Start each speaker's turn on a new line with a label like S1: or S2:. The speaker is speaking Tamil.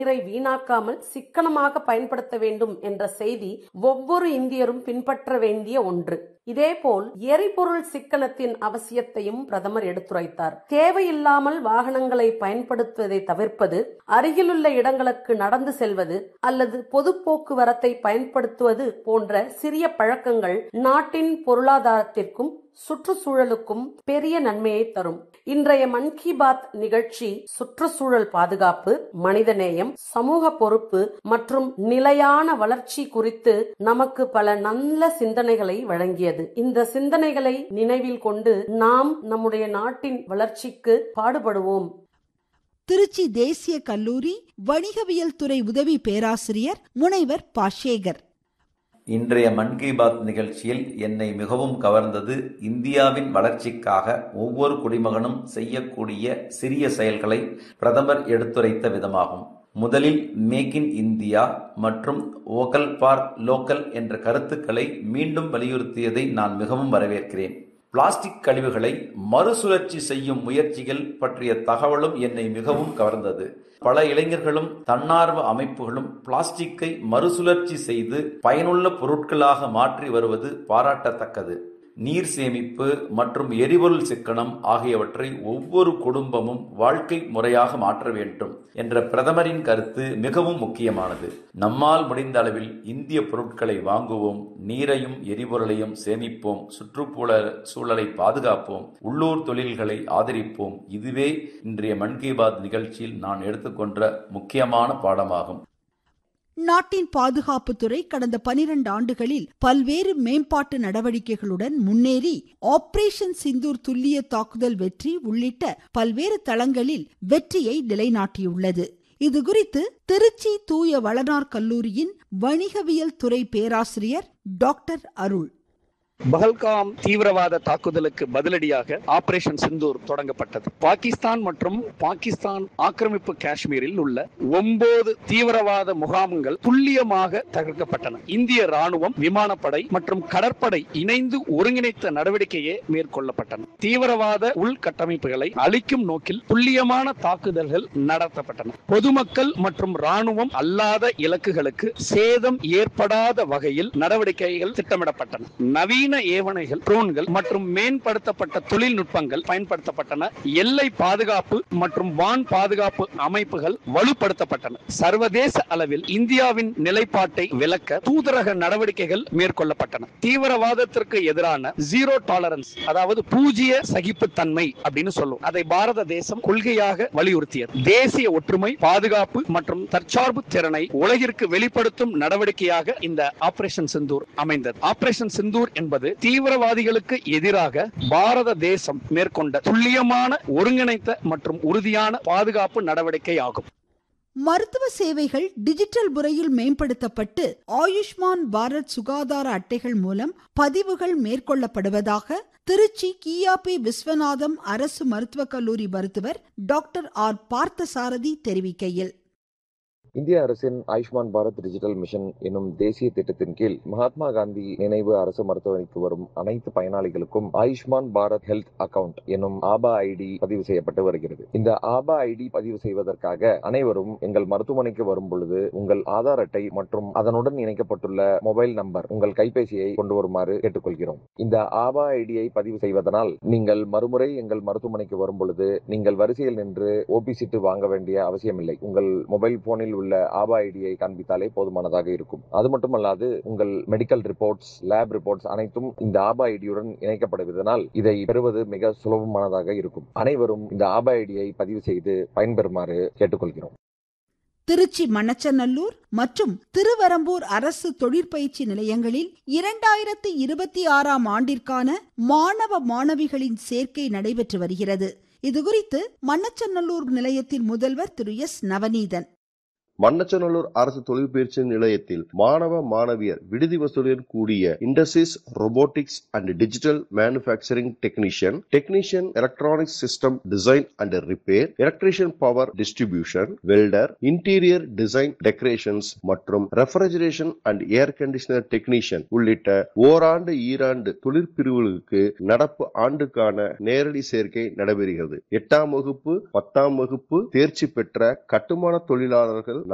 S1: நீரை வீணாக்காமல் சிக்கனமாக பயன்படுத்த வேண்டும் என்ற செய்தி ஒவ்வொரு இந்தியரும் பின்பற்ற வேண்டிய ஒன்று இதேபோல் எரிபொருள் சிக்கனத்தின் அவசியத்தையும் பிரதமர் எடுத்துரைத்தார் தேவையில்லாமல் வாகனங்களை பயன்படுத்துவதை தவிர்ப்பது அருகிலுள்ள இடங்களுக்கு நடந்து செல்வது அல்லது பொது போக்குவரத்தை பயன்படுத்துவது போன்ற சிறிய பழக்கங்கள் நாட்டின் பொருளாதாரத்திற்கும் சுற்றுச்சூழலுக்கும் பெரிய நன்மையை தரும் இன்றைய மன் கி பாத் நிகழ்ச்சி சுற்றுச்சூழல் பாதுகாப்பு மனிதநேயம் சமூக பொறுப்பு மற்றும் நிலையான வளர்ச்சி குறித்து நமக்கு பல நல்ல சிந்தனைகளை வழங்கியது இந்த சிந்தனைகளை நினைவில் கொண்டு நாம் நம்முடைய நாட்டின் வளர்ச்சிக்கு பாடுபடுவோம்
S2: திருச்சி தேசிய கல்லூரி வணிகவியல் துறை உதவி பேராசிரியர் முனைவர் பாஷேகர்
S3: இன்றைய மன் கி பாத் நிகழ்ச்சியில் என்னை மிகவும் கவர்ந்தது இந்தியாவின் வளர்ச்சிக்காக ஒவ்வொரு குடிமகனும் செய்யக்கூடிய சிறிய செயல்களை பிரதமர் எடுத்துரைத்த விதமாகும் முதலில் மேக் இன் இந்தியா மற்றும் வோக்கல் ஃபார் லோக்கல் என்ற கருத்துக்களை மீண்டும் வலியுறுத்தியதை நான் மிகவும் வரவேற்கிறேன் பிளாஸ்டிக் கழிவுகளை மறுசுழற்சி செய்யும் முயற்சிகள் பற்றிய தகவலும் என்னை மிகவும் கவர்ந்தது பல இளைஞர்களும் தன்னார்வ அமைப்புகளும் பிளாஸ்டிக்கை மறுசுழற்சி செய்து பயனுள்ள பொருட்களாக மாற்றி வருவது பாராட்டத்தக்கது நீர் சேமிப்பு மற்றும் எரிபொருள் சிக்கனம் ஆகியவற்றை ஒவ்வொரு குடும்பமும் வாழ்க்கை முறையாக மாற்ற வேண்டும் என்ற பிரதமரின் கருத்து மிகவும் முக்கியமானது நம்மால் முடிந்த அளவில் இந்திய பொருட்களை வாங்குவோம் நீரையும் எரிபொருளையும் சேமிப்போம் சுற்றுப்புற சூழலை பாதுகாப்போம் உள்ளூர் தொழில்களை ஆதரிப்போம் இதுவே இன்றைய மன் கி பாத் நிகழ்ச்சியில் நான் எடுத்துக்கொண்ட முக்கியமான பாடமாகும்
S2: நாட்டின் பாதுகாப்புத்துறை கடந்த பனிரெண்டு ஆண்டுகளில் பல்வேறு மேம்பாட்டு நடவடிக்கைகளுடன் முன்னேறி ஆபரேஷன் சிந்தூர் துல்லிய தாக்குதல் வெற்றி உள்ளிட்ட பல்வேறு தளங்களில் வெற்றியை நிலைநாட்டியுள்ளது இதுகுறித்து திருச்சி தூய வளனார் கல்லூரியின் வணிகவியல் துறை பேராசிரியர் டாக்டர் அருள்
S4: பஹல்காம் தீவிரவாத தாக்குதலுக்கு பதிலடியாக ஆபரேஷன் சிந்தூர் தொடங்கப்பட்டது பாகிஸ்தான் மற்றும் பாகிஸ்தான் ஆக்கிரமிப்பு காஷ்மீரில் உள்ள ஒன்பது தீவிரவாத முகாம்கள் துல்லியமாக தகர்க்கப்பட்டன இந்திய ராணுவம் விமானப்படை மற்றும் கடற்படை இணைந்து ஒருங்கிணைத்த நடவடிக்கையே மேற்கொள்ளப்பட்டன தீவிரவாத உள்கட்டமைப்புகளை அழிக்கும் நோக்கில் துல்லியமான தாக்குதல்கள் நடத்தப்பட்டன பொதுமக்கள் மற்றும் ராணுவம் அல்லாத இலக்குகளுக்கு சேதம் ஏற்படாத வகையில் நடவடிக்கைகள் திட்டமிடப்பட்டன நவீன நவீன ஏவணைகள் ட்ரோன்கள் மற்றும் மேம்படுத்தப்பட்ட தொழில்நுட்பங்கள் பயன்படுத்தப்பட்டன எல்லை பாதுகாப்பு மற்றும் வான் பாதுகாப்பு அமைப்புகள் வலுப்படுத்தப்பட்டன சர்வதேச அளவில் இந்தியாவின் நிலைப்பாட்டை விளக்க தூதரக நடவடிக்கைகள் மேற்கொள்ளப்பட்டன தீவிரவாதத்திற்கு எதிரான ஜீரோ டாலரன்ஸ் அதாவது பூஜ்ய சகிப்புத்தன்மை அப்படின்னு சொல்லுவோம் அதை பாரத தேசம் கொள்கையாக வலியுறுத்தியது தேசிய ஒற்றுமை பாதுகாப்பு மற்றும் தற்சார்பு திறனை உலகிற்கு வெளிப்படுத்தும் நடவடிக்கையாக இந்த ஆபரேஷன் சிந்தூர் அமைந்தது ஆபரேஷன் சிந்தூர் என்பது என்பது தீவிரவாதிகளுக்கு எதிராக பாரத தேசம் மேற்கொண்ட துல்லியமான ஒருங்கிணைத்த மற்றும் உறுதியான பாதுகாப்பு நடவடிக்கை ஆகும்
S2: மருத்துவ சேவைகள் டிஜிட்டல் முறையில் மேம்படுத்தப்பட்டு ஆயுஷ்மான் பாரத் சுகாதார அட்டைகள் மூலம் பதிவுகள் மேற்கொள்ளப்படுவதாக திருச்சி கியாபி விஸ்வநாதம் அரசு மருத்துவக் கல்லூரி மருத்துவர் டாக்டர் ஆர் பார்த்தசாரதி தெரிவிக்கையில்
S5: இந்திய அரசின் ஆயுஷ்மான் பாரத் டிஜிட்டல் மிஷன் என்னும் தேசிய திட்டத்தின் கீழ் மகாத்மா காந்தி நினைவு அரசு மருத்துவமனைக்கு வரும் அனைத்து பயனாளிகளுக்கும் ஆயுஷ்மான் பாரத் ஹெல்த் அக்கவுண்ட் என்னும் ஆபா ஐடி பதிவு செய்யப்பட்டு வருகிறது இந்த ஆபா ஐடி பதிவு செய்வதற்காக அனைவரும் எங்கள் மருத்துவமனைக்கு வரும் பொழுது உங்கள் ஆதார் அட்டை மற்றும் அதனுடன் இணைக்கப்பட்டுள்ள மொபைல் நம்பர் உங்கள் கைபேசியை கொண்டு வருமாறு கேட்டுக்கொள்கிறோம் இந்த ஆபா ஐடியை பதிவு செய்வதனால் நீங்கள் மறுமுறை எங்கள் மருத்துவமனைக்கு வரும் பொழுது நீங்கள் வரிசையில் நின்று ஓபி சீட்டு வாங்க வேண்டிய அவசியமில்லை உங்கள் மொபைல் போனில் உள்ள ஆபா ஐடியை காண்பித்தாலே போதுமானதாக இருக்கும் அது மட்டுமல்லாது உங்கள் மெடிக்கல் ரிப்போர்ட்ஸ் லேப் ரிப்போர்ட்ஸ் அனைத்தும் இந்த ஆபா ஐடியுடன் இணைக்கப்படுவதனால் இதை பெறுவது மிக சுலபமானதாக இருக்கும் அனைவரும் இந்த ஆபா ஐடியை பதிவு செய்து பயன்பெறுமாறு கேட்டுக்கொள்கிறோம்
S2: திருச்சி மணச்சநல்லூர் மற்றும் திருவரம்பூர் அரசு தொழிற்பயிற்சி நிலையங்களில் இரண்டாயிரத்தி இருபத்தி ஆறாம் ஆண்டிற்கான மாணவ மாணவிகளின் சேர்க்கை நடைபெற்று வருகிறது இதுகுறித்து மண்ணச்சநல்லூர் நிலையத்தின் முதல்வர் திரு எஸ் நவநீதன்
S6: மண்ணச்சநல்லூர் அரசு தொழிற்பயிற்சி நிலையத்தில் மாணவ மாணவியர் விடுதி வசூலுடன் கூடிய industries robotics and digital manufacturing technician technician electronic system design and repair electrician power distribution welder interior design decorations மற்றும் refrigeration and air conditioner technician உள்ளிட்ட ஓராண்டு ஈராண்டு தொழிற்பிரிவுகளுக்கு நடப்பு ஆண்டுக்கான நேரடி சேர்க்கை நடைபெறுகிறது எட்டாம் வகுப்பு பத்தாம் வகுப்பு தேர்ச்சி பெற்ற கட்டுமான தொழிலாளர்கள்